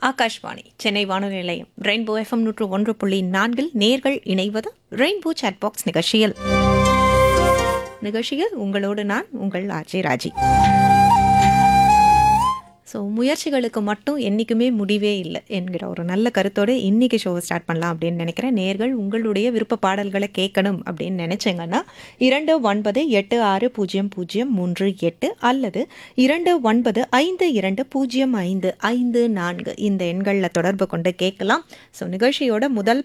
ஆகாஷ்வாணி சென்னை வானொலி நிலையம் rainbow FM நூற்று ஒன்று புள்ளி நான்கில் நேர்கள் இணைவது ரெயின்போ சாட் பாக்ஸ் நிகழ்ச்சியில் நிகழ்ச்சியில் உங்களோடு நான் உங்கள் ஆர்ஜே ராஜி ஸோ முயற்சிகளுக்கு மட்டும் என்றைக்குமே முடிவே இல்லை என்கிற ஒரு நல்ல கருத்தோடு இன்றைக்கி ஷோவை ஸ்டார்ட் பண்ணலாம் அப்படின்னு நினைக்கிறேன் நேர்கள் உங்களுடைய விருப்ப பாடல்களை கேட்கணும் அப்படின்னு நினச்சிங்கன்னா இரண்டு ஒன்பது எட்டு ஆறு பூஜ்ஜியம் பூஜ்ஜியம் மூன்று எட்டு அல்லது இரண்டு ஒன்பது ஐந்து இரண்டு பூஜ்ஜியம் ஐந்து ஐந்து நான்கு இந்த எண்களில் தொடர்பு கொண்டு கேட்கலாம் ஸோ நிகழ்ச்சியோட முதல்